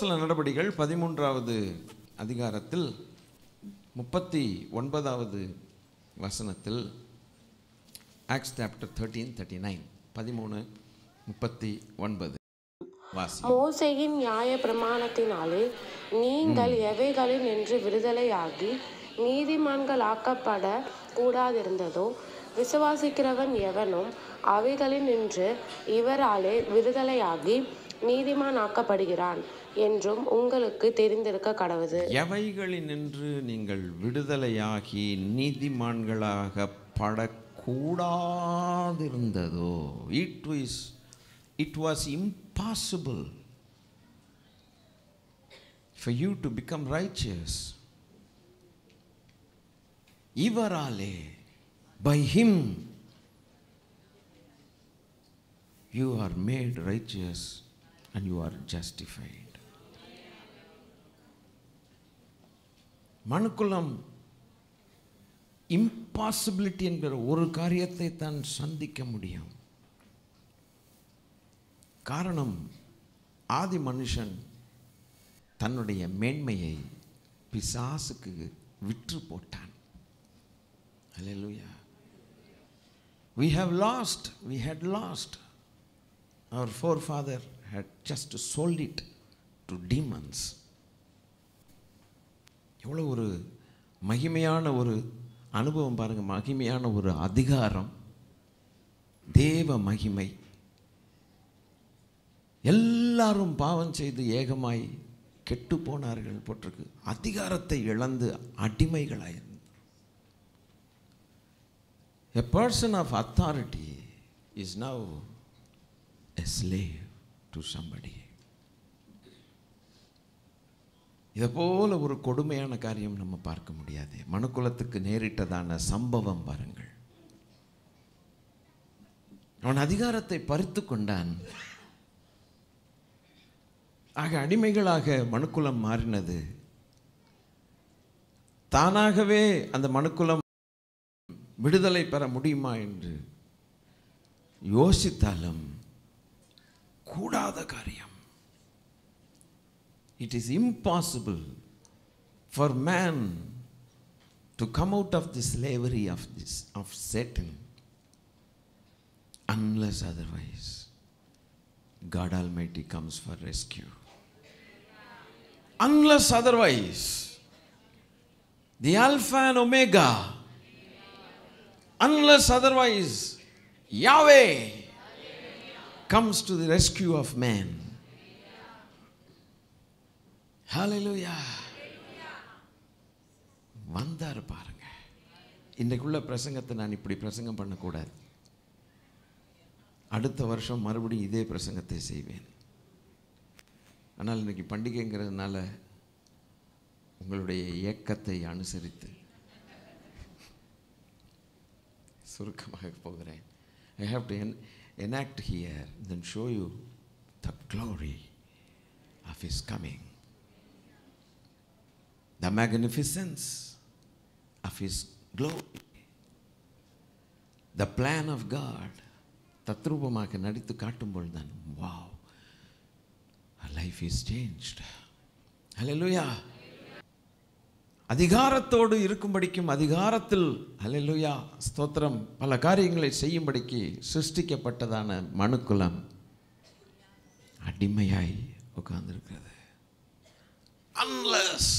அப்போஸ்தல நடபடிகள் பதிமூன்றாவது அதிகாரத்தில் முப்பத்தி ஒன்பதாவது வசனத்தில் Acts chapter thirteen thirty nine பதிமூணு முப்பத்தி ஒன்பது வாசி மோசேயின் நியாய பிரமாணத்தினாலே நீங்கள் எவைகளில் நின்று விடுதலையாகி நீதிமான்கள் ஆக்கப்பட கூடாதிருந்ததோ விசுவாசிக்கிறவன் எவனும் அவைகளில் நின்று இவராலே விடுதலையாகி நீதிமான் ஆக்கப்படுகிறான் என்றும் உங்களுக்கு தெரிந்திருக்க கடவுது எவைகளினின்று நீங்கள் விடுதலையாகி நீதிமான்களாக படக்கூடாதிருந்ததோ it was it was impossible for you to become righteous இவராலே by him you are made righteous and you are justified மனுக்குலம் இம்பாசிபிலிட்டி என்கிற ஒரு காரியத்தை தான் சந்திக்க முடியும் காரணம் ஆதி மனுஷன் தன்னுடைய மேன்மையை பிசாசுக்கு விற்று போட்டான் அல்லேலூயா we have lost we had lost our forefather had just sold it to demons எவ்வளோ ஒரு மகிமையான ஒரு அனுபவம் பாருங்க மகிமையான ஒரு அதிகாரம் தேவ மகிமை எல்லாரும் பாவம் செய்து ஏகமாய் கெட்டு போனார்கள் போட்டிருக்கு அதிகாரத்தை இழந்து அடிமைகளாயிருந்தார் A person of authority is now a slave to somebody. இதை போல ஒரு கொடுமையான காரியம் நம்ம பார்க்க முடியாது மனுக்குலத்துக்கு நேரிட்டதான சம்பவம் பாருங்கள் அவன் அதிகாரத்தை பறித்து கொண்டான் ஆக அடிமைகளாக மனுக்குலம் மாறினது தானாகவே அந்த மனுக்குலம் விடுதலை பெற முடியுமா என்று யோசித்தாலும் கூடாத காரியம் it is impossible for man to come out of the slavery of this of satan unless otherwise god almighty comes for rescue unless otherwise the alpha and omega unless otherwise yahweh comes to the rescue of man ஹalleluya வந்தார் பாருங்க இன்றைக்குள்ள பிரசங்கத்தை நான் இப்படி பிரசங்கம் பண்ணக்கூடாது அடுத்த வருஷம் மறுபடியும் இதே பிரசங்கத்தை செய்வேன் ஆனால் இன்னைக்கு பண்டிகைங்கிறதுனால உங்களுடைய இயக்கத்தை அனுசரித்து சுருக்கமாக போகிறேன் I have to enact here then show you the glory of is coming the magnificence of His glory, the plan of God, தத்ரூபமாக நடித்து காட்டும்போது தான் வாவ் லைஃப் இஸ் சேஞ்ச்ட் ஹalleluya அதிகாரத்தோடு இருக்கும்படிக்கும் அதிகாரத்தில் ஹalleluya ஸ்தோத்திரம் பல காரியங்களை செய்யும்படிக்கு சிருஷ்டிக்கப்பட்டதான மனுக்குலம் அடிமையாய் உட்கார்ந்திருக்கிறது unless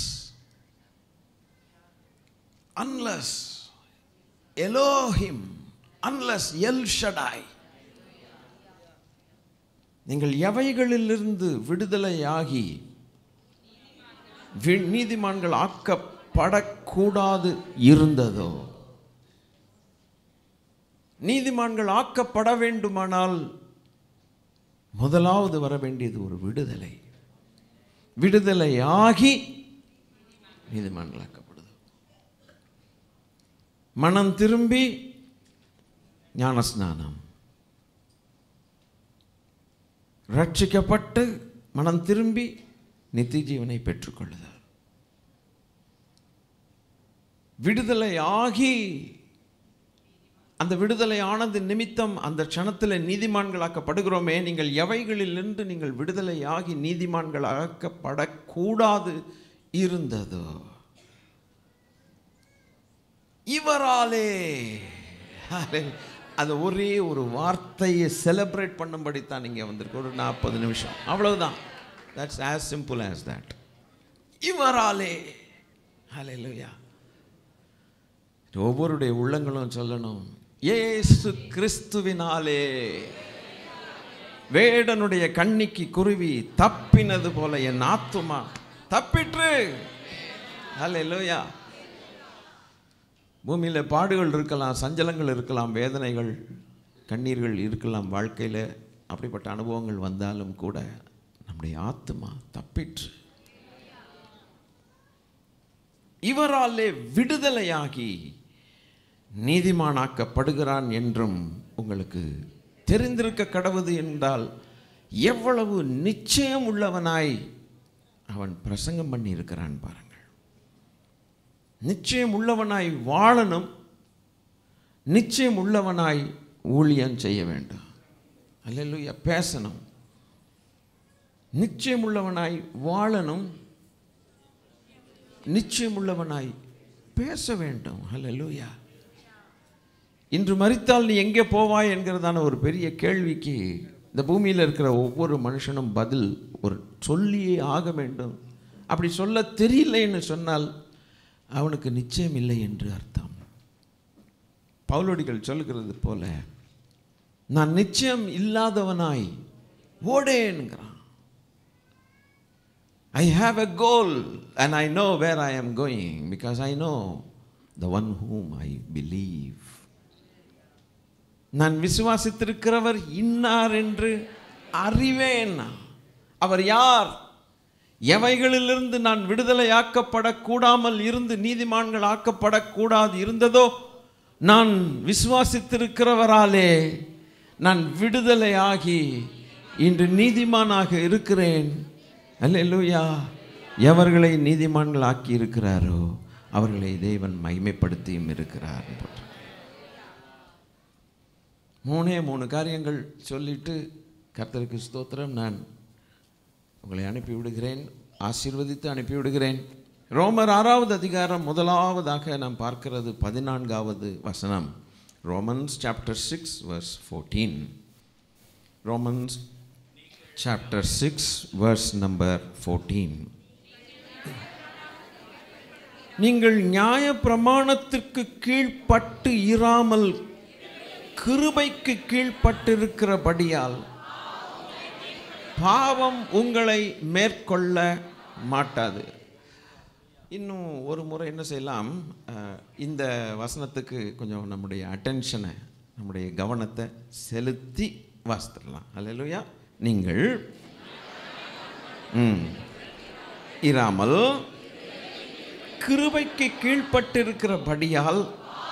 unless Elohim, unless El Shaddai, நீங்கள் எவைகளிலிருந்து விடுதலையாகி வி- நீதிமான்கள் ஆக்கப்படக்கூடாது இருந்ததோ நீதிமான்கள் ஆக்கப்பட வேண்டுமானால் முதலாவது வர வேண்டியது ஒரு விடுதலை விடுதலையாகி நீதிமான்களாக்கப்படுது மனம் திரும்பி ஞானஸ்நானம் ரட்சிக்கப்பட்டு மனம் திரும்பி நித்திய ஜீவனை பெற்றுக்கொள்ளுதல் விடுதலை ஆகி அந்த விடுதலை ஆனது நிமித்தம் அந்த க்ஷணத்தில் நீதிமான்களாக்கப்படுகிறோமே நீங்கள் எவைகளில் நின்று நீங்கள் விடுதலையாகி நீதிமான்களாக்கப்படக்கூடாது இருந்ததோ இவராலே Hallelujah. அது ஒரே ஒரு வார்த்தையை செலிப்ரேட் பண்ணும்படி தான் நீங்கள் வந்திருக்கு ஒரு நாற்பது நிமிஷம் அவ்வளவுதான் that's as simple as that இவராலே ஹalleluya ஒவ்வொருடைய உள்ளங்களும் சொல்லணும் ஏசு கிறிஸ்துவினாலே வேடனுடைய கண்ணிக்கு குருவி தப்பினது போல என் ஆத்துமா தப்பிற்று ஹalleluya பூமியில் பாடுகள் இருக்கலாம் சஞ்சலங்கள் இருக்கலாம் வேதனைகள் கண்ணீர்கள் இருக்கலாம் வாழ்க்கையில் அப்படிப்பட்ட அனுபவங்கள் வந்தாலும் கூட நம்முடைய ஆத்துமா தப்பிற்று இவராலே விடுதலையாகி நீதிமானாக்கப்படுகிறான் என்றும் உங்களுக்கு தெரிந்திருக்க கடவுது என்றால் எவ்வளவு நிச்சயம் உள்ளவனாய் அவன் பிரசங்கம் பண்ணி இருக்கிறான் பாருங்கள் நிச்சயம் உள்ளவனாய் வாழணும் நிச்சயம் உள்ளவனாய் ஊழியம் செய்ய வேண்டும் அல்லேலூயா பேசணும் நிச்சயம் உள்ளவனாய் வாழணும் நிச்சயம் உள்ளவனாய் பேச வேண்டும் அல்லேலூயா இன்று மறித்தால் நீ எங்கே போவாய் என்கிறதான ஒரு பெரிய கேள்விக்கு இந்த பூமியில் இருக்கிற ஒவ்வொரு மனுஷனும் பதில் ஒரு சொல்லியே ஆக வேண்டும் அப்படி சொல்ல தெரியலைன்னு சொன்னால் அவனுக்கு நிச்சயம் இல்லை என்று அர்த்தம் பவுலடிகள் சொல்லுகிறது போல நான் நிச்சயம் இல்லாதவனாய் ஓடேன்கிறான் I have a goal and I know where I am going because I know the one whom I believe. நான் விசுவாசித்திருக்கிறவர் இன்னார் என்று அறிவேன் அவர் யார் எவைகளிலிருந்து நான் விடுதலையாக்கப்படக்கூடாமல் இருந்து நீதிமான்கள் ஆக்கப்படக்கூடாது இருந்ததோ நான் விசுவாசித்திருக்கிறவராலே நான் விடுதலையாகி இன்று நீதிமானாக இருக்கிறேன் அல்லேலூயா எவர்களை நீதிமான்கள் ஆக்கி இருக்கிறாரோ அவர்களை தேவன் மகிமைப்படுத்தியும் இருக்கிறார் மூணே மூணு காரியங்கள் சொல்லிட்டு கர்த்தருக்கு ஸ்தோத்திரம் நான் உங்களை அனுப்பி விடுகிறேன் ஆசீர்வதித்து அனுப்பி விடுகிறேன் ரோமர் ஆறாவது அதிகாரம் முதலாவதாக நாம் பார்க்கிறது பதினான்காவது வசனம் Romans chapter six verse fourteen Romans chapter six verse number fourteen நீங்கள் நியாய பிரமாணத்திற்கு கீழ்ப்பட்டு இராமல் கிருபைக்கு கீழ்ப்பட்டிருக்கிறபடியால் பாவம் உங்களை மேற்கொள்ள மாட்டாது இன்னும் ஒரு முறை என்ன செய்யலாம் அஹ், இந்த வசனத்துக்கு கொஞ்சம் நம்முடைய அட்டென்ஷனை நம்முடைய கவனத்தை செலுத்தி வாசித்துடலாம் அல்லேலூயா நீங்கள் ம், இராமல் கிருபைக்கு கீழ்ப்பட்டிருக்கிறபடியால்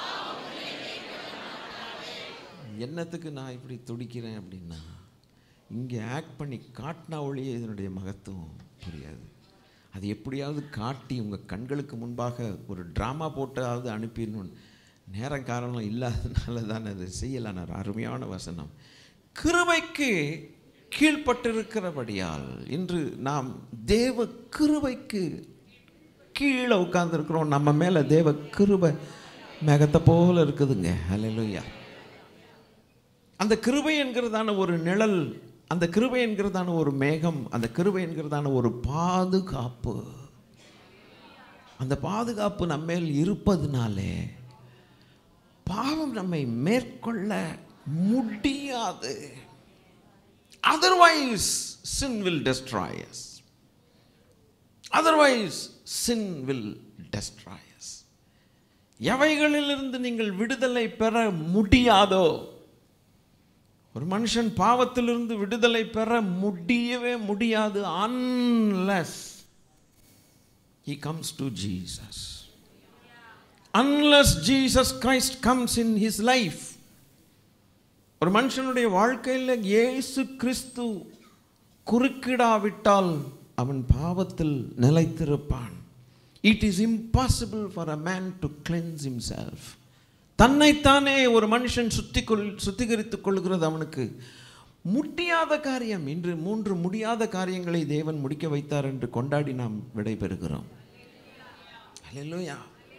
என்னத்துக்கு நான் இப்படி துடிக்கிறேன் அப்படின்னா இங்கே ஆக்ட் பண்ணி காட்டினா ஒழிய இதனுடைய மகத்துவம் புரியாது அது எப்படியாவது காட்டி உங்கள் கண்களுக்கு முன்பாக ஒரு ட்ராமா போட்டாவது அனுப்பிடணும் நேரம் காரணம் இல்லாதனால தான் அதை செய்யலான ஒரு அருமையான வசனம் கிருபைக்கு கீழ்ப்பட்டிருக்கிறபடியால் இன்று நாம் தேவ கிருபைக்கு கீழே உட்கார்ந்துருக்கிறோம் நம்ம மேலே தேவ கிருபை மேகத்தை போல இருக்குதுங்க ஹalleluya அந்த கிருபை என்கிறதான ஒரு நிழல் அந்த கிருபை என்கிறதான ஒரு மேகம் அந்த கிருபை என்கிறதான ஒரு பாதுகாப்பு அந்த பாதுகாப்பு நம்ம மேல் இருப்பதுனாலே பாவம் நம்மை மேற்கொள்ள முடியாது otherwise sin will destroy us otherwise sin will destroy us எவைகளிலிருந்து நீங்கள் விடுதலை பெற முடியாதோ ஒரு மனுஷன் பாவத்திலிருந்து விடுதலை பெற முடியவே முடியாது unless he comes to Jesus unless Jesus Christ comes in his life ஒரு மனுஷனுடைய வாழ்க்கையில் இயேசு கிறிஸ்து குறுக்கிடாவிட்டால் அவன் பாவத்தில் நிலைத்திருப்பான் it is impossible for a man to cleanse himself தன்னைத்தானே ஒரு மனுஷன் சுத்திகொள் சுத்திகரித்துக் கொள்கிறது அவனுக்கு முடியாத காரியம் இன்று மூன்று முடியாத காரியங்களை தேவன் முடிக்க வைத்தார் என்று கொண்டாடி நாம் விடைபெறுகிறோம் அல்லேலூயா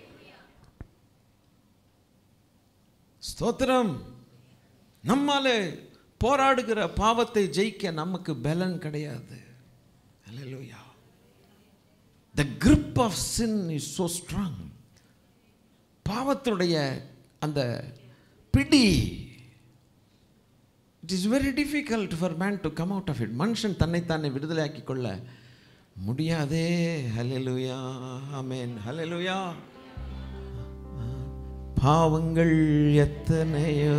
ஸ்தோத்திரம் நம்மாலே போராடுகிற பாவத்தை ஜெயிக்க நமக்கு பலன் கிடையாது அல்லேலூயா the grip of sin is so strong பாவத்தினுடைய அந்த பிடி it is very difficult for man to come out of it மனுஷன் தன்னைத்தானே விடுதலையாக்கி கொள்ள முடியாதே ஹலெலுயா ஆமென் ஹலெலுயா பாவங்கள் எத்தனையோ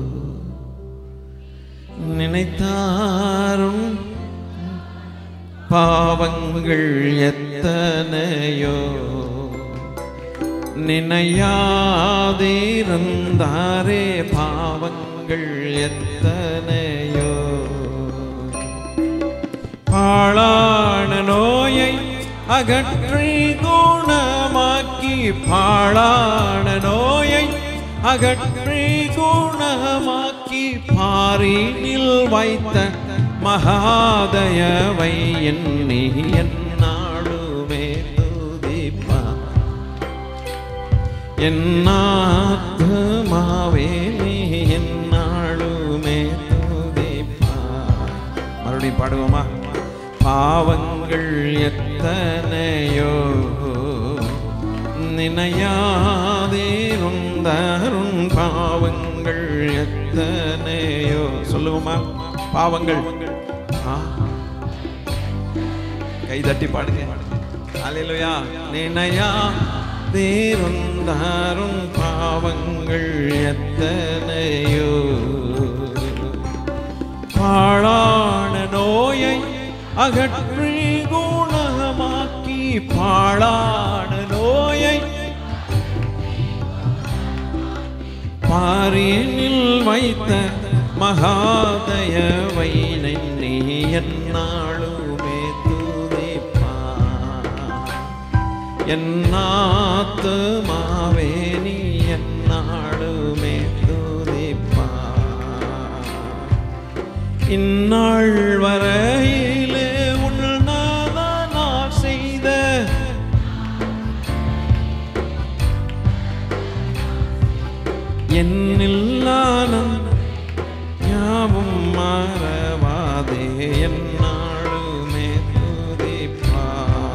நினைத்தாரும் பாவங்கள் எத்தனையோ நினையாதிருந்தாரே பாவங்கள் எத்தனையோ பாழான நோயை அகற்றி குணமாக்கி பாழான நோயை அகற்றி குணமாக்கி பாரினில் வைத்த மகாதயவை எண்ணி என்னாளுமே துதிப்பா என்னாத்மாவே நீ என்னாளுமே துதிப்பாய் மறுபடியும் பாடுவோமா பாவங்கள் எத்தனையோ நினையாதேருந்தருண் பாவங்கள் எத்தனையோ சொல்லுவோமா பாவங்கள் ஆ. கை தட்டி பாடுங்க அலையிலுயா நினையா தேருந்தாரும் பாவங்கள் எத்தனையோ பாழான நோயை அகற்றி குணமாக்கி பாழான நோயை பாரினில் வைத்த மகாதயவை நீ என்னாளுமே துதிப்பா என்னாத்துமாவே நீ என்னாளுமே துதிப்பா இந்நாள் வரையிலே உன்னதனார் செய்த என்னில்லானம் யாவும் மறவாதே என்னாளுமே துதிப்பா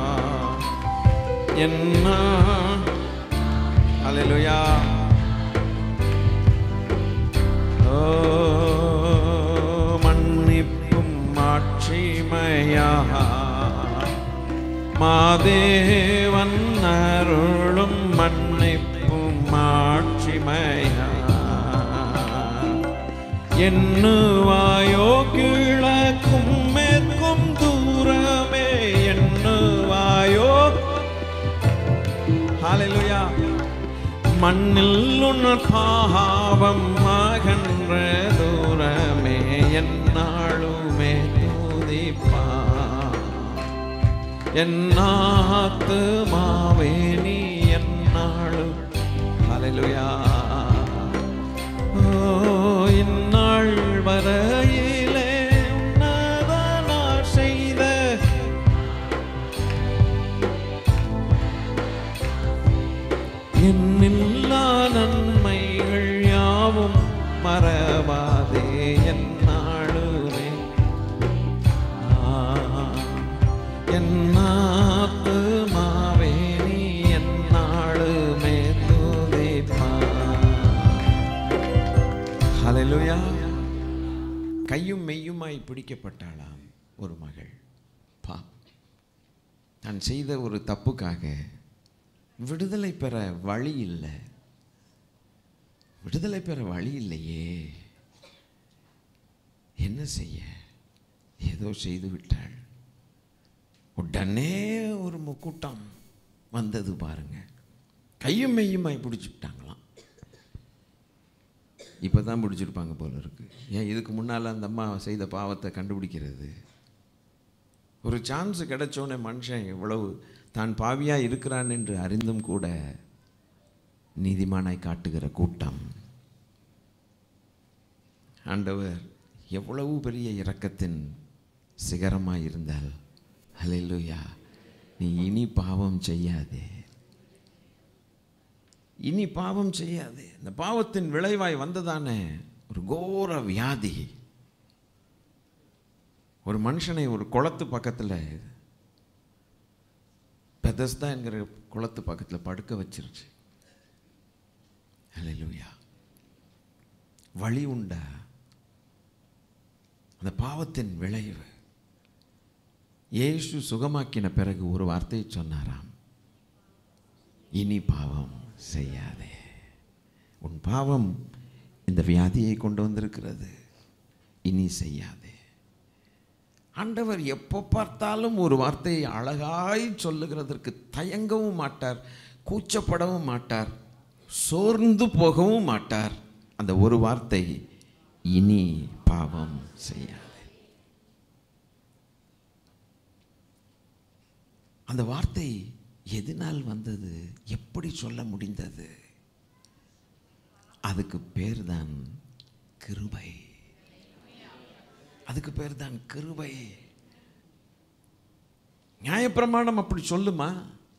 என்ன அல்லேலூயா ஓ மன்னிப்பும் மாட்சிமையா மாதேவன் அருளும் மன்னிப்பும் மாட்சிமையா எண்ணுவாயோ கிழக்கும் மேற்கும் தூரமே எண்ணுவாயோ ஹalleluya மண்ணில் உன் பாவம் அகன்ற தூரமே என்னாளுமே தூதிப்பா என்னாத்துமாவே நீ என்னாளும் ஹalleluya ஓ இந்நாள் வரையிலே உன்னதனார் செய்த என்னில்லா நன்மைகள் யாவும் மறவாதே என்னாளுமே என்னாத்துமாவே நீ என்னாளுமே துதிப்பா ஹalleluya கையும் மெய்யுமாய் பிடிக்கப்பட்டாளாம் ஒரு மகள் பா நான் செய்த ஒரு தப்புக்காக விடுதலை பெற வழி இல்லை விடுதலை பெற வழி இல்லையே என்ன செய்ய ஏதோ செய்து விட்டாள் உடனே ஒரு முக்கூட்டம் வந்தது பாருங்க கையும் மெய்யுமாய் பிடிச்சிட்டாங்களாம் இப்போ தான் பிடிச்சிருப்பாங்க போல இருக்கு ஏன் இதுக்கு முன்னால் அந்த அம்மா செய்த பாவத்தை கண்டுபிடிக்கிறது ஒரு சான்ஸ் கிடைச்சோன்னே மனுஷன் எவ்வளவு தான் பாவியாக இருக்கிறான் என்று அறிந்தும் கூட நீதிமானாய் காட்டுகிற கூட்டம் ஆண்டவர் எவ்வளவு பெரிய இரக்கத்தின் சிகரமாய் இருந்தால் ஹalleluya நீ இனி பாவம் செய்யாதே இனி பாவம் செய்யாதே இந்த பாவத்தின் விளைவாய் வந்ததானே ஒரு கோர வியாதி ஒரு மனுஷனை ஒரு குளத்து பக்கத்தில் பெதஸ்தா என்கிற குளத்து பக்கத்தில் படுக்க வச்சிருச்சு ஹalleluya வழி உண்டா அந்த பாவத்தின் விளைவு இயேசு சுகமாக்கின பிறகு ஒரு வார்த்தையை சொன்னாராம் இனி பாவம் செய்யாதே உன் பாவம் இந்த வியாதியை கொண்டு வந்திருக்கிறது இனி செய்யாதே ஆண்டவர் எப்போ பார்த்தாலும் ஒரு வார்த்தையை அழகாய் சொல்லுகிறதற்கு தயங்கவும் மாட்டார் கூச்சப்படவும் மாட்டார் சோர்ந்து போகவும் மாட்டார் அந்த ஒரு வார்த்தை இனி பாவம் செய்யாதே அந்த வார்த்தை எதனால் வந்தது எப்படி சொல்ல முடிந்தது அதுக்கு பேர் தான் கிருபை அதுக்கு பேர் தான் கிருபை நியாயப்பிரமாணம் அப்படி சொல்லுமா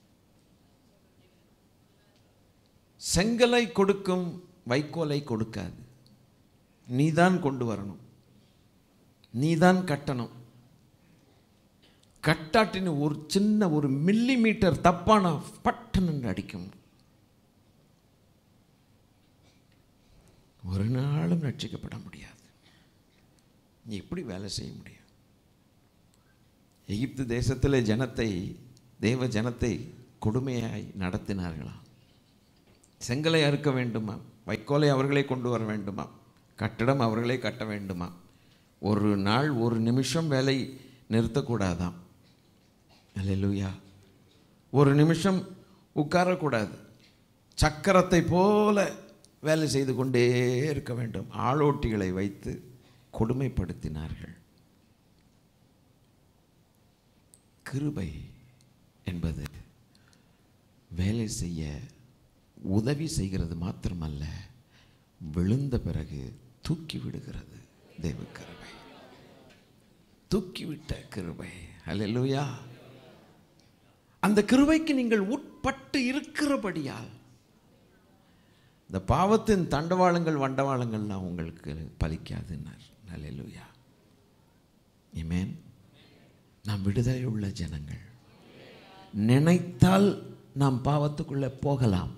செங்கலை கொடுக்கும் வைக்கோலை கொடுக்காது நீதான் கொண்டு வரணும் நீதான் கட்டணும் கட்டாட்டின்னு ஒரு சின்ன ஒரு மில்லி மீட்டர் தப்பான பட்டன்னு அடிக்கும் ஒரு நாளும் ரட்சிக்கப்பட முடியாது நீ எப்படி வேலை செய்ய முடியும் எகிப்து தேசத்தில் ஜனத்தை தேவ ஜனத்தை கொடுமையாய் நடத்தினார்களாம் செங்கலை அறுக்க வேண்டுமா வைக்கோலை அவர்களே கொண்டு வர வேண்டுமா கட்டடம் அவர்களே கட்ட வேண்டுமா ஒரு நாள் ஒரு நிமிஷம் வேலை நிறுத்தக்கூடாதாம் அல்லேலூயா ஒரு நிமிஷம் உட்காரக்கூடாது சக்கரத்தை போல வேலை செய்து கொண்டே இருக்க வேண்டும் ஆளோட்டிகளை வைத்து கொடுமைப்படுத்தினார்கள் கிருபை என்பது வேலை செய்ய உதவி செய்கிறது மாத்திரமல்ல விழுந்த பிறகு தூக்கி விடுகிறது தேவ கிருபை தூக்கிவிட்ட கிருபை அல்லேலூயா அந்த கிருபைக்கு நீங்கள் உட்பட்டு இருக்கிறபடியால் இந்த பாவத்தின் தண்டவாளங்கள் வண்டவாளங்கள்லாம் உங்களுக்கு பலிக்காதுன்னார் அல்லேலூயா இமேன் நாம் விடுதலை உள்ள ஜனங்கள் நினைத்தால் நாம் பாவத்துக்குள்ளே போகலாம்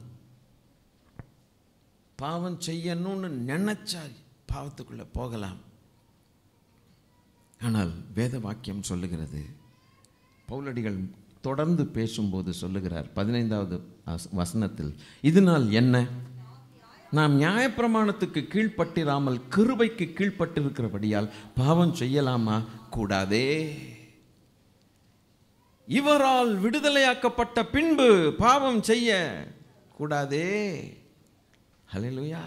பாவம் செய்யணும்னு நினைச்சா பாவத்துக்குள்ளே போகலாம் ஆனால் வேத வாக்கியம் சொல்லுகிறது பவுலடிகள் தொடர்ந்து பேசும்போது சொல்லுகிறார் பதினைந்தாவது வச- வசனத்தில் இதனால் என்ன நாம் நியாயப்பிரமாணத்துக்கு கீழ்ப்பட்டிராமல் கிருபைக்கு கீழ்ப்பட்டிருக்கிறபடியால் பாவம் செய்யலாமா கூடாதே இவரால் விடுதலையாக்கப்பட்ட பின்பு பாவம் செய்ய கூடாதே ஹalleluya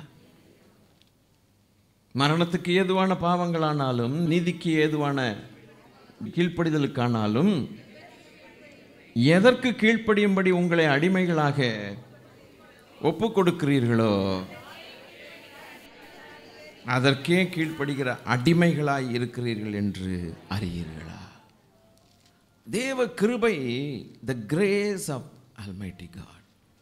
மரணத்துக்கு ஏதுவான பாவங்களானாலும் நீதிக்கு ஏதுவான கீழ்ப்படிதலுக்கானாலும் எதற்கு கீழ்ப்படியும்படி உங்களை அடிமைகளாக ஒப்பு கொடுக்கிறீர்களோ அதற்கே கீழ்ப்படுகிற அடிமைகளாய் இருக்கிறீர்கள் என்று அறியீர்களா தேவ கிருபை the grace of almighty God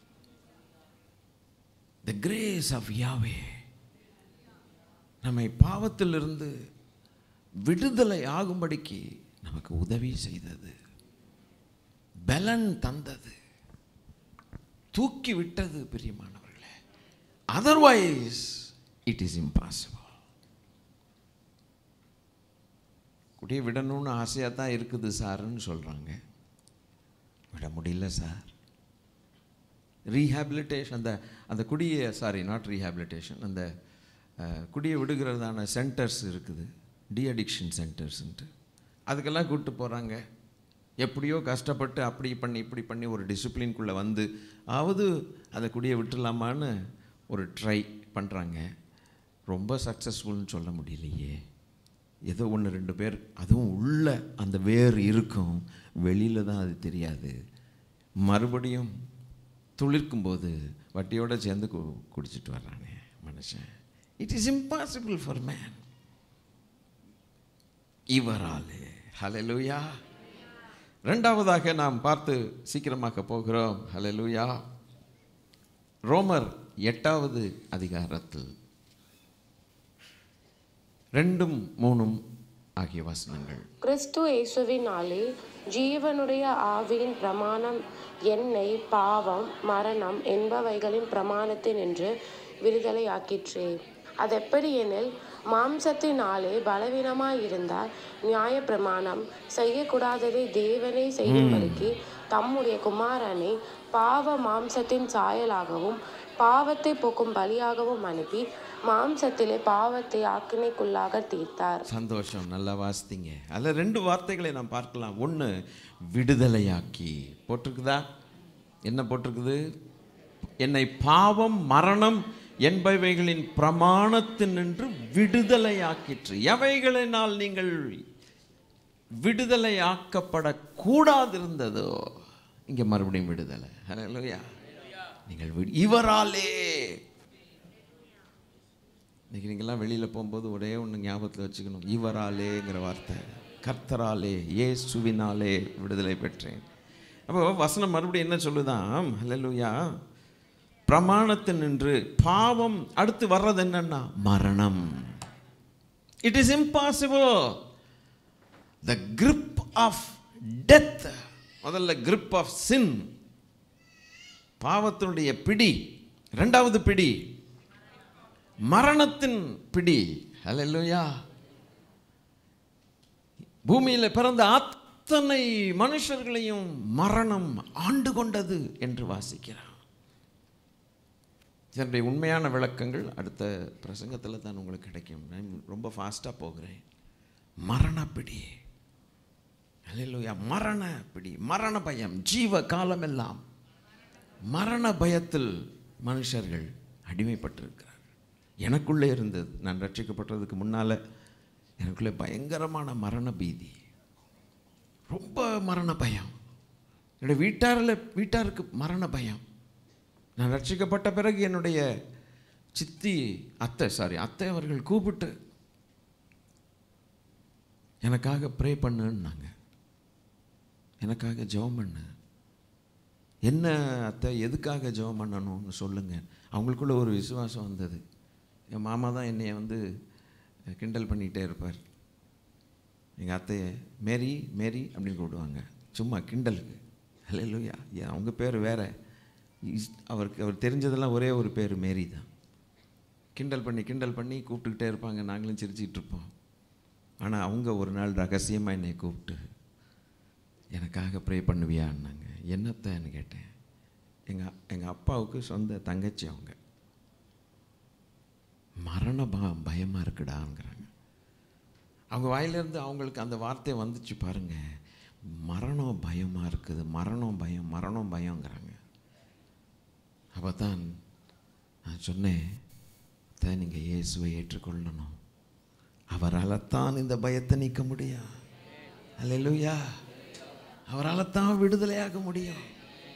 the grace of Yahweh நம்மை பாவத்திலிருந்து விடுதலை ஆகும்படிக்கு நமக்கு உதவி செய்தது பலன் தந்தது தூக்கி விட்டது பிரியமானவர்களே அதர்வைஸ் இட் இஸ் இம்பாசிபிள் குடியை விடணும்னு ஆசையாக தான் இருக்குது சார்ன்னு சொல்கிறாங்க விட முடியல சார் ரீஹாபிலிட்டேஷன் அந்த அந்த குடியை சாரி நாட் ரீஹாபிலிட்டேஷன் அந்த அஹ், குடியை விடுகிறதான சென்டர்ஸ் இருக்குது டி அடிக்ஷன் சென்டர்ஸ்ன்ட்டு அதுக்கெல்லாம் கூப்பிட்டு போகிறாங்க எப்படியோ கஷ்டப்பட்டு அப்படி பண்ணி இப்படி பண்ணி ஒரு டிசிப்ளின்குள்ளே வந்து ஆவது அந்த குடியை விட்டுடலாமான்னு ஒரு ட்ரை பண்ணுறாங்க ரொம்ப சக்ஸஸ்ஃபுல்னு சொல்ல முடியலையே ஏதோ ஒன்று ரெண்டு பேர் அதுவும் உள்ள அந்த வேர் இருக்கும் வெளியில் தான் அது தெரியாது மறுபடியும் துளிர்க்கும் போது வட்டியோட சேர்ந்து கு குடிச்சிட்டு வர்றானே மனுஷன் it is impossible for man இவராலே ஹalleluya ரெண்டாவதாக நாம் பார்த்து சீக்கிரமாக போகிறோம் ஹalleluya ரோமர் எட்டாவது அதிகாரத்தில் ரெண்டும் மூணும் ஆகிய வசனங்கள் கிறிஸ்து இயேசுவினாலே ஜீவனுடைய ஆவியின் பிரமாணம் என்னை பாவம் மரணம் என்பவைகளின் பிரமாணத்தினின்று விடுதலையாக்கிற்றே அதெப்படி எனில் மாம்சத்தினாலே பலவீனமாயிருந்தால் நியாய பிரமாணம் செய்யக்கூடாததை தேவனே செய்யும்படிக்கு தம்முடைய குமாரனை பாவ மாம்சத்தின் சாயலாகவும் பாவத்தை போக்கும் பலியாகவும் அனுப்பி மாம்சத்திலே பாவத்தை ஆக்கினைக்குள்ளாக தீர்த்தார் சந்தோஷம் நல்லா வாசித்தீங்க அதில் ரெண்டு வார்த்தைகளை நாம் பார்க்கலாம் ஒன்று விடுதலையாக்கி போட்டிருக்குதா என்ன போட்டிருக்குது என்னை பாவம் மரணம் என்பவைகளின் பிரமாணத்தினின்று விடுதலையாக்கிற்று எவைகளினால் நீங்கள் விடுதலையாக்கப்படக்கூடாதிருந்ததோ இங்கே மறுபடியும் விடுதலை ஹalleluya நீங்கள் விடு- இவராலே இன்னைக்கு நீங்கள்லாம் வெளியில் போகும்போது ஒரே ஒன்று ஞாபகத்தில் வச்சுக்கணும் இவராலேங்கிற வார்த்தை கர்த்தராலே இயேசுவினாலே விடுதலை பெற்றேன் அப்போ வசனம் மறுபடியும் என்ன சொல்லுதான் ஹalleluya பிரமாணத்தில் நின்று பாவம் அடுத்து வர்றது என்னன்னா மரணம் it is impossible the grip of death முதல்ல grip ஆஃப் சின் பாவத்தினுடைய பிடி ரெண்டாவது பிடி மரணத்தின் பிடி ஹalleluya பூமியில் பிறந்த அத்தனை மனுஷர்களையும் மரணம் ஆண்டு கொண்டது என்று வாசிக்கிறான் இதனுடைய உண்மையான விளக்கங்கள் அடுத்த பிரசங்கத்தில் தான் உங்களுக்கு கிடைக்கும் நான் ரொம்ப ஃபாஸ்ட்டாக போகிறேன் மரணப்பிடி ஹalleluya மரண பிடி மரண பயம் ஜீவ காலமெல்லாம் மரண பயத்தில் மனுஷர்கள் அடிமைப்பட்டிருக்கிறார்கள் எனக்குள்ளே இருந்தது நான் ரட்சிக்கப்பட்டதுக்கு முன்னால் எனக்குள்ளே பயங்கரமான மரண பீதி ரொம்ப மரண பயம் என்னுடைய வீட்டாரில் வீட்டாருக்கு மரண பயம் நான் ரட்சிக்கப்பட்ட பிறகு என்னுடைய சித்தி அத்தை சாரி அத்தை அவர்கள் கூப்பிட்டு எனக்காக ப்ரே பண்ணுன்னாங்க எனக்காக ஜெபம் பண்ணு என்ன அத்தை எதுக்காக ஜெபம் பண்ணணும்னு சொல்லுங்கள் அவங்களுக்குள்ள ஒரு விசுவாசம் வந்தது என் மாமா தான் என்னைய வந்து கிண்டல் பண்ணிகிட்டே இருப்பார் எங்கள் அத்தையை மேரி மேரி அப்படின்னு கூப்பிடுவாங்க சும்மா கிண்டலுக்கு ஹalleluya ஏன் அவங்க பேர் வேற இஸ்- அவருக்கு அவர் தெரிஞ்சதெல்லாம் ஒரே ஒரு பேர் மேரி தான் கிண்டல் பண்ணி கிண்டல் பண்ணி கூப்பிட்டுக்கிட்டே இருப்பாங்க நாங்களும் சிரிச்சிட்டு இருப்போம் ஆனால் அவங்க ஒரு நாள் ரகசியமாக என்னை கூப்பிட்டு எனக்காக ப்ரே பண்ணுவியான்னாங்க என்னத்தன்னு கேட்டேன் எங்கள் எங்கள் அப்பாவுக்கு சொந்த தங்கச்சி அவங்க மரண ப பயமாக இருக்குடாங்கிறாங்க அவங்க வாயிலிருந்து அவங்களுக்கு அந்த வார்த்தை வந்துச்சு பாருங்க மரணம் பயமாக இருக்குது மரணம் பயம் மரணம் பயங்கிறாங்க அப்போ தான் நான் சொன்னேன் தான் நீங்கள் இயேசுவை ஏற்றுக்கொள்ளணும் அவரால் தான் இந்த பயத்தை நீக்க முடியும் அல்லேலூயா அவரால் தான் விடுதலையாக முடியும்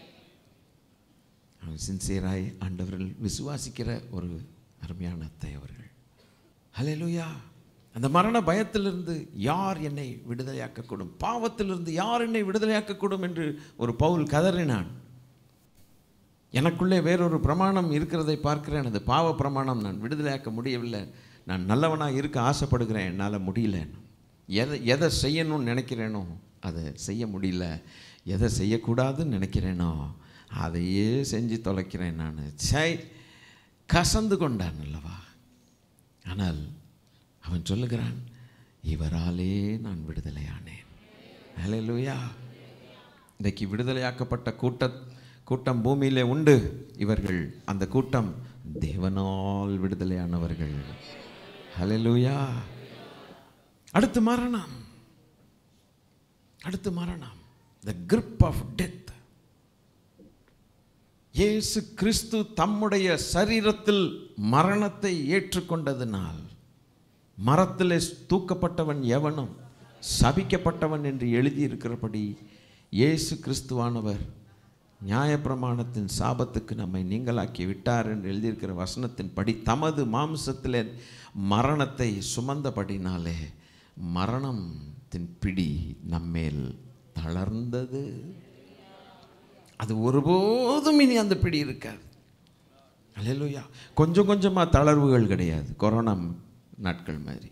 அவன் சின்சியராய் ஆண்டவர்கள் விசுவாசிக்கிற ஒரு அருமையான அத்தை அவர்கள் ஹalleluya அந்த மரண பயத்திலிருந்து யார் என்னை விடுதலையாக்கக்கூடும் பாவத்திலிருந்து யார் என்னை விடுதலையாக்கக்கூடும் என்று ஒரு பவுல் கதறினான் எனக்குள்ளே வேறொரு பிரமாணம் இருக்கிறதை பார்க்கிறேன் அது பாவ பிரமாணம் நான் விடுதலையாக்க முடியவில்லை நான் நல்லவனாக இருக்க ஆசைப்படுகிறேன் என்னால் முடியல எதை எதை செய்யணும்னு நினைக்கிறேனோ அதை செய்ய முடியல எதை செய்யக்கூடாதுன்னு நினைக்கிறேனோ அதையே செஞ்சு தொலைக்கிறேன் நான் சை கசந்து கொண்டான் அல்லவா ஆனால் அவன் சொல்லுகிறான் இவராலே நான் விடுதலையானேன் ஹalleluya இன்றைக்கு விடுதலையாக்கப்பட்ட கூட்ட கூட்டம் பூமியிலே உண்டு இவர்கள் அந்த கூட்டம் தேவனால் விடுதலையானவர்கள் ஹalleluya அடுத்து மரணம் அடுத்து மரணம் த grip ஆஃப் டெத் இயேசு கிறிஸ்து தம்முடைய சரீரத்தில் மரணத்தை ஏற்றுக்கொண்டதினால் மரத்திலே தூக்கப்பட்டவன் எவனும் சபிக்கப்பட்டவன் என்று எழுதியிருக்கிறபடி இயேசு கிறிஸ்துவானவர் நியாயப்பிரமாணத்தின் சாபத்துக்கு நம்மை நீங்களாக்கி விட்டார் என்று எழுதியிருக்கிற வசனத்தின் படி தமது மாம்சத்திலே மரணத்தை சுமந்தபடினாலே மரணத்தின் பிடி நம்மேல் தளர்ந்தது அது ஒருபோதும் இனி அந்த பிடி இருக்காது அல்லேலூயா கொஞ்சம் கொஞ்சமாக தளர்வுகள் கிடையாது கொரோனா நாட்கள் மாதிரி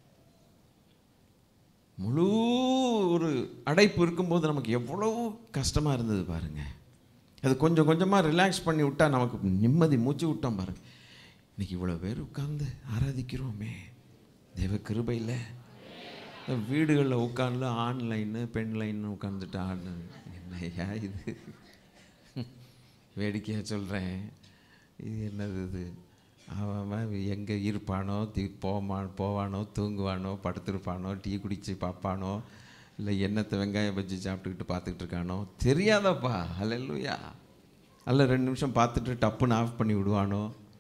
முழு ஒரு அடைப்பு இருக்கும்போது நமக்கு எவ்வளவு கஷ்டமாக இருந்தது பாருங்க அது கொஞ்சம் கொஞ்சமாக ரிலாக்ஸ் பண்ணி விட்டா நமக்கு நிம்மதி மூச்சு விட்டோம் பாருங்க இன்னைக்கு இவ்வளோ பேர் உட்கார்ந்து ஆராதிக்கிறோமே தேவ கிருபையில் வீடுகளில் உட்காந்து ஆன்லைனு பெண் லைன் உட்காந்துட்டு ஆடு என்னையா இது வேடிக்கையாக சொல்கிறேன் இது என்னது இது அவன் அவன் எங்கே இருப்பானோ தி போமா போவானோ தூங்குவானோ படுத்திருப்பானோ டீ குடிச்சு பார்ப்பானோ இல்லை எண்ணத்தை வெங்காயம் பஜ்ஜி சாப்பிட்டுக்கிட்டு பார்த்துக்கிட்டு இருக்கானோ தெரியாதப்பா அல்லையா அல்ல ரெண்டு நிமிஷம் பார்த்துட்டு டப்புன்னு ஆஃப் பண்ணி விடுவானோ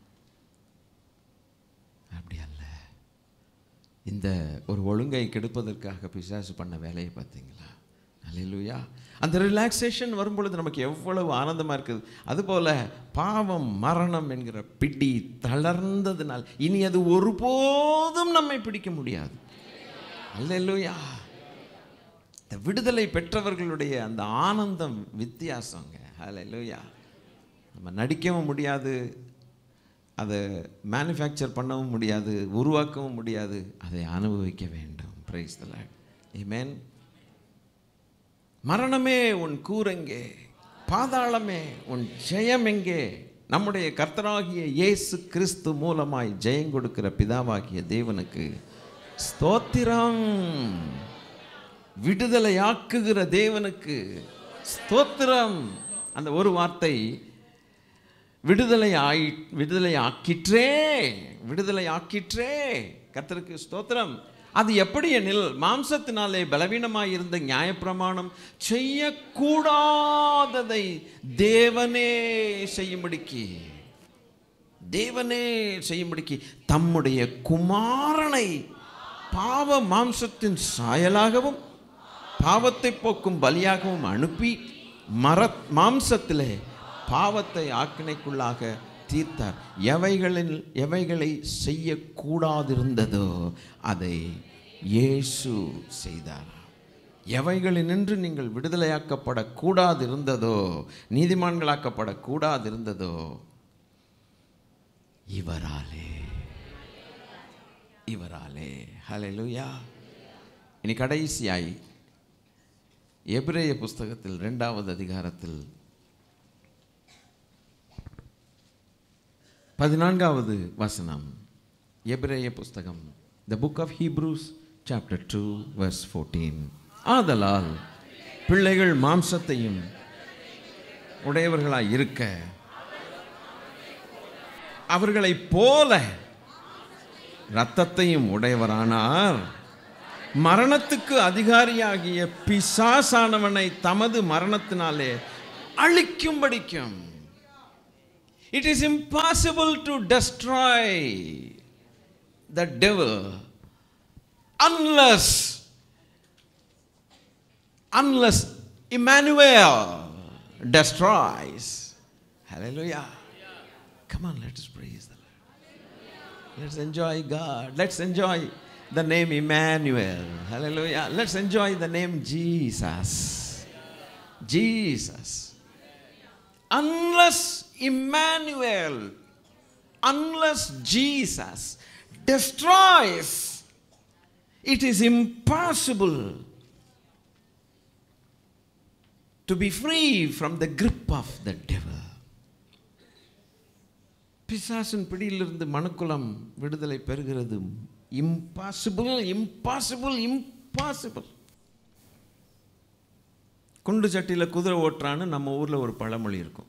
அப்படி அல்ல இந்த ஒரு ஒழுங்கை கெடுப்பதற்காக பிசாசு பண்ண வேலையை பார்த்தீங்களா அல்லேலூயா அந்த ரிலாக்ஸேஷன் வரும்பொழுது நமக்கு எவ்வளவு ஆனந்தமாக இருக்குது அதுபோல பாவம் மரணம் என்கிற பிடி தளர்ந்ததுனால் இனி அது ஒருபோதும் நம்மை பிடிக்க முடியாது அல்லேலூயா இந்த விடுதலை பெற்றவர்களுடைய அந்த ஆனந்தம் வித்தியாசங்க அல்லேலூயா நம்ம நடிக்கவும் முடியாது அதை மேனுஃபேக்சர் பண்ணவும் முடியாது உருவாக்கவும் முடியாது அதை அனுபவிக்க வேண்டும் பிரைஸ் த Amen மரணமே உன் கூரெங்கே பாதாளமே உன் ஜெயம் எங்கே நம்முடைய கர்த்தராகிய இயேசு கிறிஸ்து மூலமாய் ஜெயம் கொடுக்கிற பிதாவாகிய தேவனுக்கு ஸ்தோத்திரம் விடுதலையாக்குகிற தேவனுக்கு ஸ்தோத்திரம் அந்த ஒரு வார்த்தை விடுதலை ஆயி விடுதலை ஆக்கிற்றே விடுதலை ஆக்கிற்றே கர்த்தருக்கு ஸ்தோத்திரம் அது எப்படி எனில் மாம்சத்தினாலே பலவீனமாய் இருந்த நியாயப்பிரமாணம் செய்யக்கூடாததை தேவனே செய்யும்படிக்கு தேவனே செய்யும்படிக்கு தம்முடைய குமாரனை பாவ மாம்சத்தின் சாயலாகவும் பாவத்தை போக்கும் பலியாகவும் அனுப்பி மர மாம்சத்திலே பாவத்தை ஆக்கினைக்குள்ளாக தீர்த்தார் எவைகளில் எவைகளை செய்யக்கூடாதிருந்ததோ அதை இயேசு செய்தார் எவைகளினின்று நீங்கள் விடுதலையாக்கப்படக்கூடாதிருந்ததோ நீதிமான்களாக்கப்படக்கூடாதிருந்ததோ இவராலே இவராலே ஹalleluya இனி கடைசியாய் எபிரேய புஸ்தகத்தில் இரண்டாவது அதிகாரத்தில் பதினான்காவது வசனம் எபிரேய புஸ்தகம் the book of Hebrews chapter two verse fourteen ஆதலால் பிள்ளைகள் மாம்சத்தையும் உடையவர்களாய் இருக்க அவர்களைப் போல இரத்தத்தையும் உடையவரானார் மரணத்துக்கு அதிகாரியாகிய பிசாசானவனை தமது மரணத்தினாலே அழிக்கும்படிக்கும் It is impossible to destroy the devil unless unless Emmanuel destroys. Hallelujah. Come on, let us praise the Lord. Let's enjoy God. Let's enjoy the name Emmanuel. Hallelujah. Let's enjoy the name Jesus. Jesus. Unless Emmanuel, unless Jesus destroys, it is impossible to be free from the grip of the devil. பிசாசின் பிடியிலிருந்து மனுக்குலம் விடுதலை பெறுகிறது impossible impossible impossible குண்டு சட்டியில் குதிரை ஓட்டுறான்னு நம்ம ஊரில் ஒரு பழமொழி இருக்கும்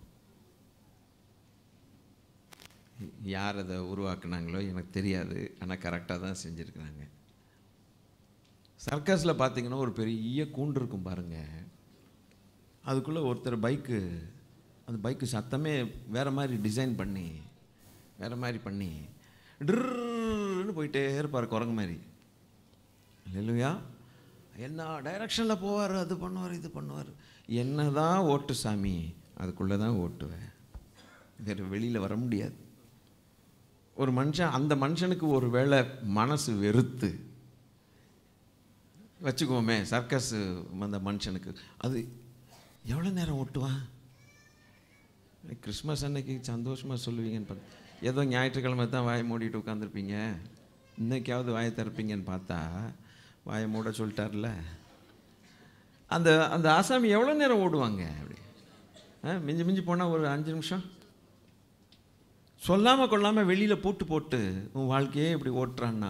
யார் அதை உருவாக்குனாங்களோ எனக்கு தெரியாது ஆனால் கரெக்டாக தான் செஞ்சுருக்குறாங்க சர்க்கஸில் பார்த்தீங்கன்னா ஒரு பெரிய கூண்டு இருக்கும் பாருங்கள் அதுக்குள்ளே ஒருத்தர் பைக்கு அந்த பைக்கு சத்தமே வேறு மாதிரி டிசைன் பண்ணி வேறு மாதிரி பண்ணி ட்ருன்னு போயிட்டே இருப்பார் குரங்கு மாதிரி இல்லையா என்ன டைரக்ஷனில் போவார் அது பண்ணுவார் இது பண்ணுவார் என்னதான் ஓட்டு சாமி அதுக்குள்ளே தான் ஓட்டுவேன் வேறு வெளியில் வர முடியாது ஒரு மனுஷன் அந்த மனுஷனுக்கு ஒரு வேளை மனசு வெறுத்து வச்சுக்குவோமே சர்க்கஸ் அந்த மனுஷனுக்கு அது எவ்வளோ நேரம் ஓட்டுவான் கிறிஸ்மஸ் அன்னைக்கு சந்தோஷமாக சொல்லுவீங்கன்னு பார்த்து ஏதோ ஞாயிற்றுக்கிழமை தான் வாயை மூடிட்டு உட்காந்துருப்பீங்க இன்னைக்காவது வாயை திறப்பீங்கன்னு பார்த்தா வாயை மூட சொல்லிட்டார்ல அந்த அந்த ஆசாமி எவ்வளோ நேரம் ஓடுவாங்க அப்படி ஆ மிஞ்சி மிஞ்சி போனால் ஒரு அஞ்சு நிமிஷம் சொல்லாமல் கொள்ளாமல் வெளியில் போட்டு போட்டு உன் வாழ்க்கையே இப்படி ஓட்டுறான்னா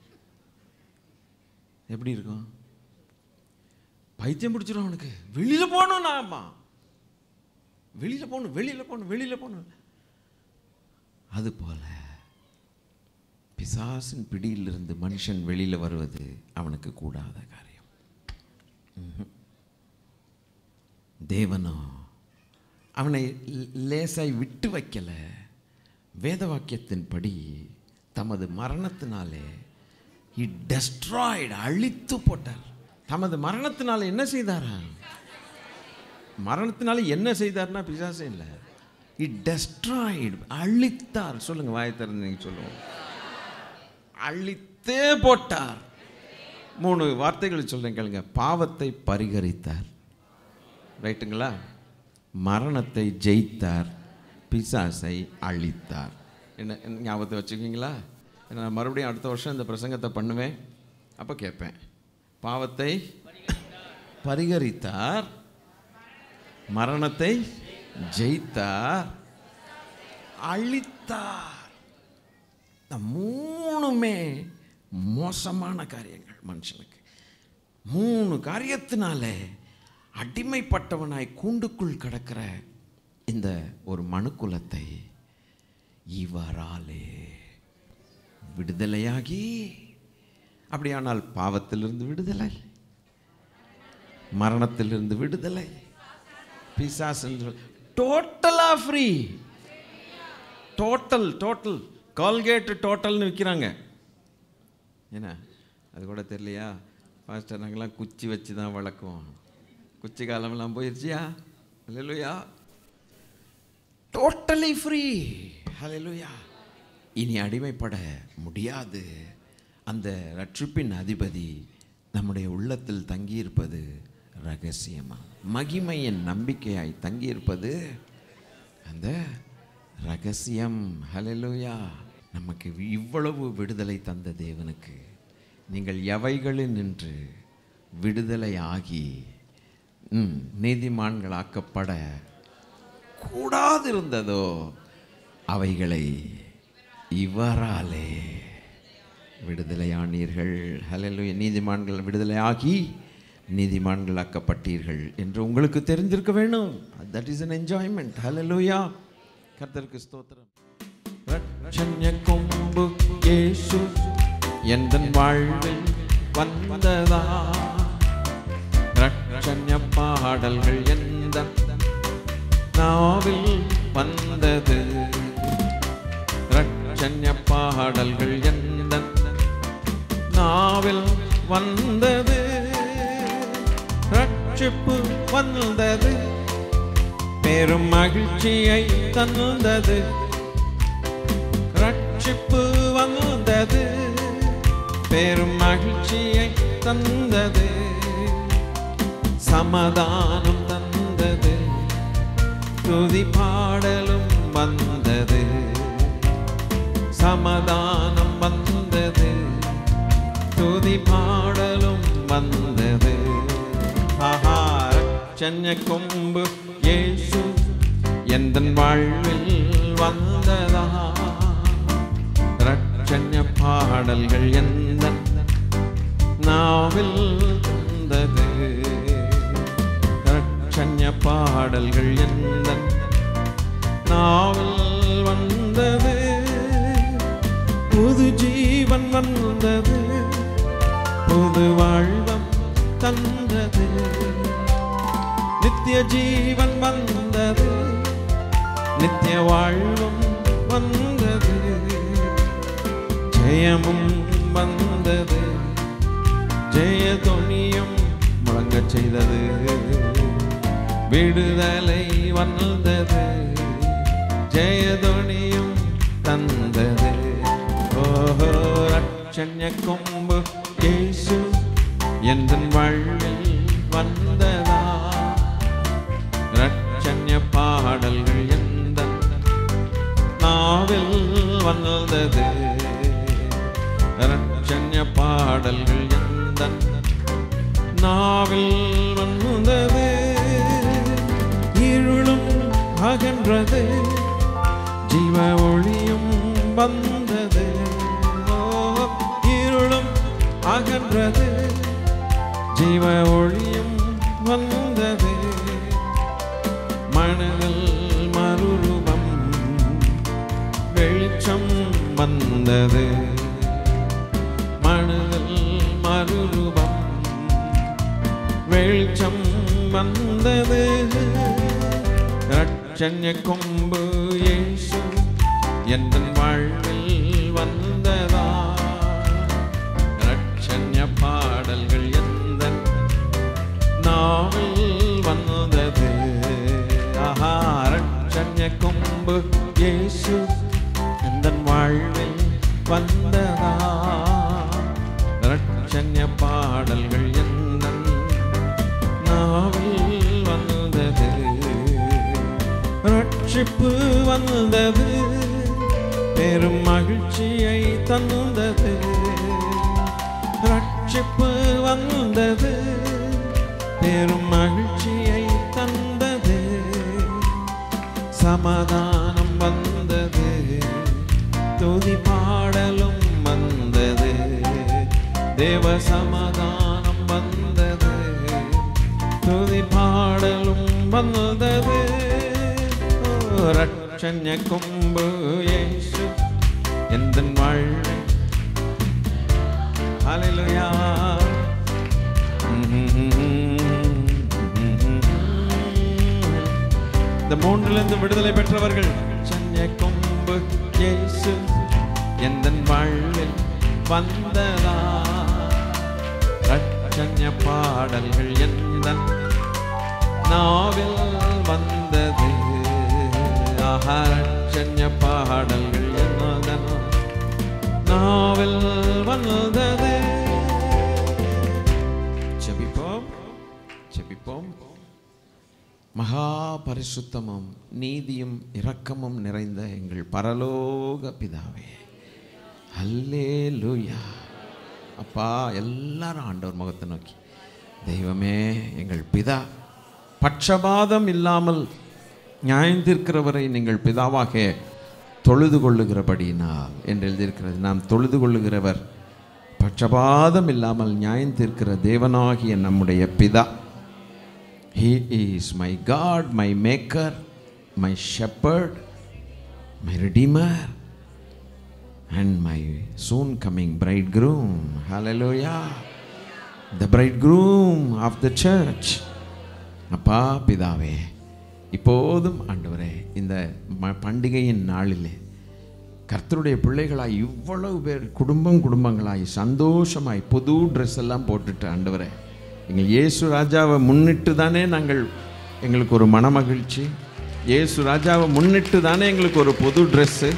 எப்படி இருக்கும் பைத்தியம் பிடிச்சிடும் அவனுக்கு வெளியில் போகணும் நாமா வெளியில் போகணும் வெளியில் போகணும் வெளியில் போகணும் அது போல பிசாசின் பிடியிலிருந்து மனுஷன் வெளியில் வருவது அவனுக்கு கூடாத காரியம் ம்ஹும். தேவனோ அவனை லே- லேசாய் விட்டு வைக்கல வேத வாக்கியத்தின்படி தமது மரணத்தினாலே he destroyed அழித்து போட்டார் தமது மரணத்தினால என்ன செய்தாரா மரணத்தினால என்ன செய்தார்னா பிசாசே இல்லை he destroyed அழித்தார் சொல்லுங்க வாயை திறந்து நீங்க சொல்லுவோம் அழித்தே போட்டார் மூணு வார்த்தைகள் சொல்றேன் கேளுங்க பாவத்தை பரிகரித்தார் ரைட்டுங்களா மரணத்தை ஜெயித்தார் பிசாசை அழித்தார் என்ன என்ன ஞாபகத்தை வச்சுக்கிங்களா நான் மறுபடியும் அடுத்த வருஷம் இந்த பிரசங்கத்தை பண்ணுவேன் அப்போ கேட்பேன் பாவத்தை பரிகரித்தார் மரணத்தை ஜெயித்தார் அழித்தார் இந்த மூணுமே மோசமான காரியங்கள் மனுஷனுக்கு மூணு காரியத்தினாலே அடிமைப்பட்டவனாய் கூண்டுக்குள் கிடக்கிற இந்த ஒரு மனுக்குலத்தை இவராலே விடுதலையாகி அப்படியானால் பாவத்திலிருந்து விடுதலை மரணத்திலிருந்து விடுதலை பிசாஸ் டோட்டலா ஃப்ரீ டோட்டல் டோட்டல் கால்கேட் டோட்டல்னு விற்கிறாங்க என்ன அது கூட தெரியலையா ஃபாஸ்டர் நாங்களாம் குச்சி வச்சு தான் வளர்க்குவோம் குச்சி காலமெல்லாம் போயிடுச்சியா ஹalleluya டோட்டலி ஃப்ரீ ஹalleluya இனி அடிமைப்பட முடியாது அந்த ரட்சிப்பின் அதிபதி நம்முடைய உள்ளத்தில் தங்கியிருப்பது ரகசியமா மகிமையின் நம்பிக்கையாய் தங்கியிருப்பது அந்த ரகசியம் ஹalleluya நமக்கு இவ்வளவு விடுதலை தந்த தேவனுக்கு நீங்கள் எவைகளில் நின்று விடுதலை ஆகி ம், நீதிமான்களாக்கப்பட கூடாதிருந்ததோ அவைகளை இவராலே விடுதலையானீர்கள் ஹalleluya நீதிமான்கள் விடுதலையாகி நீதிமான்களாக்கப்பட்டீர்கள் என்று உங்களுக்கு தெரிஞ்சிருக்க வேணும் தட் இஸ் an enjoyment ஹalleluya கர்த்தருக்கு ஸ்தோத்திரம் ரட்சண்ய கொம்பு இயேசு எந்தன் வாழ்வில் வந்ததா ரட்சண்ய பாடல்கள் எந்த நாவில் வந்தது ரட்சண்ய பாடல்கள் எந்த நாவில் வந்தது ரட்சிப்பு வந்தது பெரும் மகிழ்ச்சியை தந்தது ரட்சிப்பு வந்தது பெரும் மகிழ்ச்சியை தந்தது சமாதானம் தந்தது துதி பாடலும் வந்தது சமாதானம் வந்தது துதி பாடலும் வந்தது ஆஹா ரட்சண்ய கொம்பு இயேசு எந்தன் வாழ்வில் வந்ததா ரட்சண்ய பாடல்கள் எந்த நாவில் வந்தது ரட்சண்ய பாடல்கள் எந்த நாவில் வந்தது புது ஜீவன் வந்தது புது வாழ்வம் தந்தது நித்திய ஜீவன் வந்தது நித்திய வாழ்வும் வந்தது ஜெயமும் வந்தது ஜெய துணியும் முழங்கச் செய்தது விடுதலை வந்தது ஜெயதொனியும் தந்தது ஓஹோ ரட்சண்ய கொம்பு இயேசு எந்த வாழ்வில் வந்ததா ரட்சண்ய பாடல்கள் எந்த நாவில் வந்தது ரட்சண்ய பாடல்கள் எந்த நாவில் வந்தது இருளும் அகன்றது ஜீவ ஒளியும் வந்தது ஓ, இருளும் அகன்றது ஜீவ ஒளியும் வந்தது மனதில் மறுரூபம் வெளிச்சம் வந்தது மனதில் மறுரூபம் வெளிச்சம் வந்தது ரட்சண்ய கொம்பு இயேசு எந்த வாழ்வில் வந்ததா ரட்சண்ய பாடல்கள் எந்த நாவில் வந்தது ஆஹா ரட்சண்ய கொம்பு இயேசு எந்த வாழ்வில் வந்ததா ரட்சண்ய பாடல்கள் எந்த நாவில் வந்தது ரட்சிப்பு வந்தது பெரும் மகிழ்ச்சியை தந்தது ரட்சிப்பு வந்தது பெரும் மகிழ்ச்சியை தந்தது சமாதானம் வந்தது துதி பாடலும் வந்தது தேவ சமாதானம் வந்தது துதி பாடலும் வந்தது ஓ, ரட்சண்ய கொம்பு இயேசு எந்த வாழ்வை ஹalleluya இந்த மூன்றிலிருந்து விடுதலை பெற்றவர்கள் சென்னை கொம்பு இயேசு எந்த வாழ்வில் வந்ததா ரட்சண்ய பாடல்கள் எந்த நாவில் வந்தது ஆஹா ரட்சண்ய பாடல்கள் என்னத நாவில் வந்தது ஜெபிப்போம் ஜெபிப்போம் மகா பரிசுத்தமும் நீதியும் இரக்கமும் நிறைந்த எங்கள் பரலோக பிதாவே அல்லேலூயா அப்பா எல்லாரும் ஆண்டவர் முகத்தை நோக்கி தெய்வமே எங்கள் பிதா பட்சபாதம் இல்லாமல் நியாயந்திருக்கிறவரை நீங்கள் பிதாவாக தொழுது கொள்ளுகிறபடியினால் என்று எழுதியிருக்கிறது நாம் தொழுது கொள்ளுகிறவர் பட்சபாதம் இல்லாமல் நியாயந்திருக்கிற தேவனாகிய நம்முடைய பிதா He is my God, my Maker, my Shepherd, my Redeemer, and my soon coming bridegroom. Hallelujah. The bridegroom of the church. அப்பா பிதாவே இப்போதும் ஆண்டவரே இந்த ம- பண்டிகையின் நாளிலே கர்த்தருடைய பிள்ளைகளாய் இவ்வளவு பேர் குடும்பம் குடும்பங்களாய் சந்தோஷமாய் புது ட்ரெஸ் எல்லாம் போட்டுட்டு ஆண்டவரே எங்கள் இயேசு ராஜாவை முன்னிட்டு தானே நாங்கள் எங்களுக்கு ஒரு மனமகிழ்ச்சி இயேசு ராஜாவை முன்னிட்டு தானே எங்களுக்கு ஒரு புது ட்ரெஸ்ஸு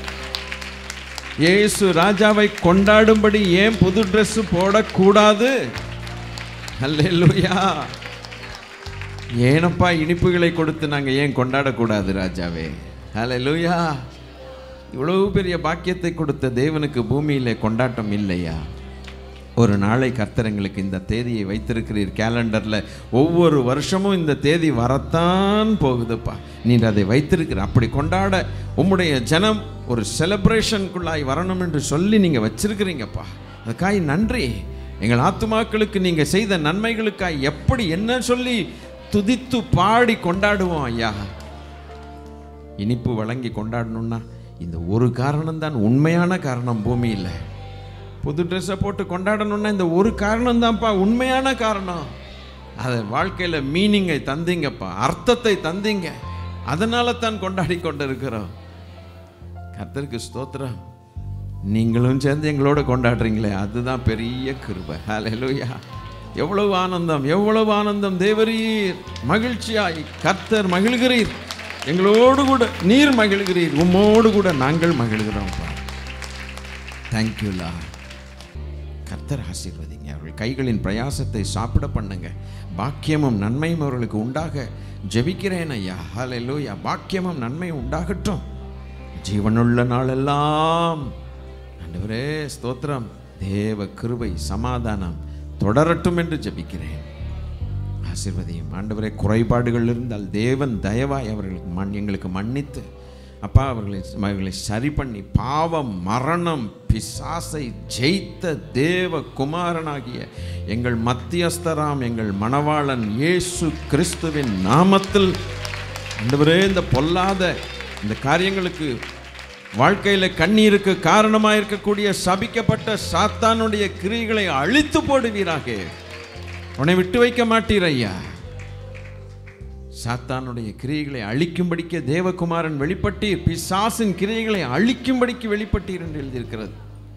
இயேசு ராஜாவை கொண்டாடும்படி ஏன் புது ட்ரெஸ் போடக்கூடாது அல்லேலூயா ஏனப்பா இனிப்புகளை கொடுத்து நாங்கள் ஏன் கொண்டாடக்கூடாது ராஜாவே ஹalleluya இவ்வளவு பெரிய பாக்கியத்தை கொடுத்த தேவனுக்கு பூமியிலே கொண்டாட்டம் இல்லையா ஒரு நாளை கர்த்தர் எங்களுக்கு இந்த தேதியை வைத்திருக்கிறீர் கேலண்டரில் ஒவ்வொரு வருஷமும் இந்த தேதி வரத்தான் போகுதுப்பா நீர் அதை வைத்திருக்கிற அப்படி கொண்டாட உம்முடைய ஜனம் ஒரு செலிப்ரேஷனுக்குள்ளாய் வரணும் என்று சொல்லி நீங்கள் வச்சிருக்கிறீங்கப்பா அதுக்காய் நன்றி எங்கள் ஆத்துமாக்களுக்கு நீங்கள் செய்த நன்மைகளுக்காய் எப்படி என்ன சொல்லி துதித்து பாடி கொண்டாடுவோம் ஐயா இனிப்பு வழங்கி கொண்டாடணும்னா இந்த ஒரு காரணம்தான் உண்மையான காரணம் பூமியில் புது ட்ரெஸ்ஸை போட்டு கொண்டாடணும்னா இந்த ஒரு காரணம் தான்ப்பா உண்மையான காரணம் அதை வாழ்க்கையில் மீனிங்கை தந்தீங்கப்பா அர்த்தத்தை தந்தீங்க அதனால தான் கொண்டாடி கொண்டு இருக்கிறோம் கர்த்தருக்கு ஸ்தோத்திரம் நீங்களும் சேர்ந்து எங்களோட கொண்டாடுறீங்களே அதுதான் பெரிய கிருபை ஹalleluya எவ்வளவு ஆனந்தம் எவ்வளவு ஆனந்தம் தேவரீர் மகிழ்ச்சியாய் கர்த்தர் மகிழ்கிறீர் எங்களோடு கூட நீர் மகிழ்கிறீர் உம்மோடு கூட நாங்கள் மகிழ்கிறோம்ப்பா தேங்க்யூலா கர்த்தர் ஆசீர்வதிங்க அவர்கள் கைகளின் பிரயாசத்தை சாப்பிட பண்ணுங்க பாக்கியமும் நன்மையும் அவர்களுக்கு உண்டாக ஜெபிக்கிறேன் ஐயா ஹalleluya பாக்கியமும் நன்மையும் உண்டாகட்டும் ஜீவனுள்ள நாளெல்லாம் ஆண்டவரே ஸ்தோத்திரம் தேவ கிருபை சமாதானம் தொடரட்டும் என்று ஜெபிக்கிறேன் ஆசீர்வதியும் ஆண்டவரே குறைபாடுகள் இருந்தால் தேவன் தயவாய் அவர்களுக்கு மன் எங்களுக்கு மன்னித்து அப்பா அவர்களை அவர்களை சரி பண்ணி பாவம் மரணம் பிசாசை ஜெயித்த தேவ குமாரனாகிய எங்கள் மத்தியஸ்தராம் எங்கள் மணவாளன் இயேசு கிறிஸ்துவின் நாமத்தில் ஆண்டவரே இந்த பொல்லாத இந்த காரியங்களுக்கு வாழ்க்கையில் கண்ணீருக்கு காரணமாக இருக்கக்கூடிய சபிக்கப்பட்ட சாத்தானுடைய கிரிகளை அழித்து போடுவீராக உன்னை விட்டு வைக்க மாட்டீர் ஐயா சாத்தானுடைய கிரியைகளை அழிக்கும்படிக்க தேவகுமாரன் வெளிப்பட்டீர் பிசாசின் கிரியைகளை அழிக்கும்படிக்கு வெளிப்பட்டீர் என்று எழுதியிருக்கிறது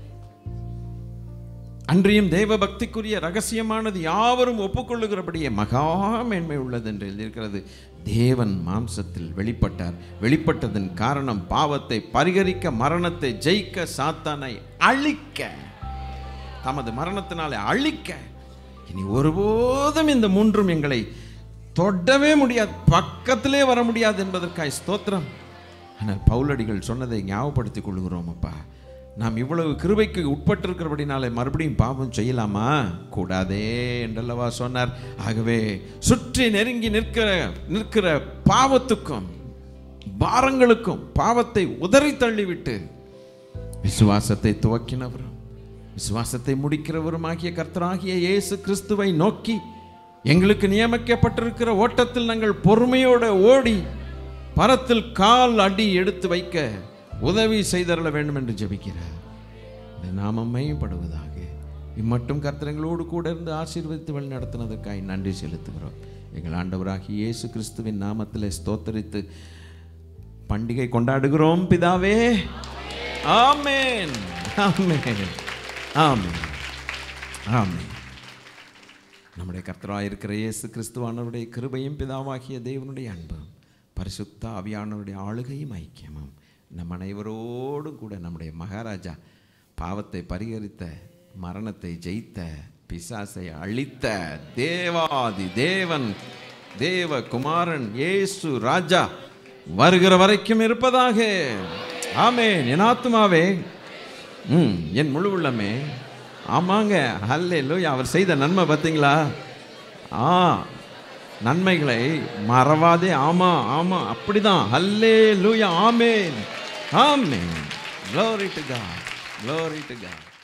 அன்றியும் தேவ பக்திக்குரிய ரகசியமானது யாவரும் ஒப்புக்கொள்ளுகிறபடியே மகா மேன்மை உள்ளது என்று எழுதியிருக்கிறது தேவன் மாம்சத்தில் வெளிப்பட்டார் வெளிப்பட்டதன் காரணம் பாவத்தை பரிகரிக்க மரணத்தை ஜெயிக்க சாத்தானை அழிக்க தமது மரணத்தினாலே அழிக்க இனி ஒருபோதும் இந்த மூன்றும் எங்களை தொடவே முடியாது பக்கத்திலே வர முடியாது என்பதற்காய் ஸ்தோத்திரம் ஆனால் பவுலடிகள் சொன்னதை ஞாபகப்படுத்திக் கொள்கிறோம் அப்பா நாம் இவ்வளவு கிருபைக்கு உட்பட்டிருக்கிறபடினாலே மறுபடியும் பாவம் செய்யலாமா கூடாதே என்றல்லவா சொன்னார் ஆகவே சுற்றி நெருங்கி நிற்கிற நிற்கிற பாவத்துக்கும் பாரங்களுக்கும் பாவத்தை உதறி தள்ளிவிட்டு விசுவாசத்தை துவக்கினவரும் விசுவாசத்தை முடிக்கிறவருமாகிய கர்த்தராகிய இயேசு கிறிஸ்துவை நோக்கி எங்களுக்கு நியமிக்கப்பட்டிருக்கிற ஓட்டத்தில் நாங்கள் பொறுமையோடு ஓடி பரத்தில் கால் அடி எடுத்து வைக்க உதவி செய்தரல வேண்டும் என்று ஜெபிக்கிறார் இந்த நாமம் மையப்படுவதாக இம்மட்டும் கர்த்தரங்களோடு கூட இருந்து ஆசீர்வதித்து வழி நடத்தினதற்காய் நன்றி செலுத்துகிறோம் எங்கள் ஆண்டவராகிய இயேசு கிறிஸ்துவின் நாமத்தில் ஸ்தோத்தரித்து பண்டிகை கொண்டாடுகிறோம் பிதாவே ஆமென் ஆமென் ஆமென் ஆமென் நம்முடைய கர்த்தராக இருக்கிற இயேசு கிறிஸ்துவானவருடைய கிருபையும் பிதாவாகிய தேவனுடைய அன்பும் பரிசுத்த ஆவியானவருடைய ஆளுகையும் ஐக்கியமும் நம் அனைவரோடும் கூட நம்முடைய மகாராஜா பாவத்தை பரிகரித்த மரணத்தை ஜெயித்த பிசாசை அழித்த தேவாதி தேவன் தேவ குமாரன் இயேசு ராஜா வருகிற வரைக்கும் இருப்பதாக ஆமென் என் ஆத்துமாவே ம் என் முழு உள்ளமே ஆமாங்க அல்லே அவர் செய்த நன்மை பார்த்தீங்களா ஆ நன்மைகளை மறவாதே ஆமா ஆமா அப்படிதான் அல்லே லூயா ஆமேன் ஆமேன் glory to God glory to God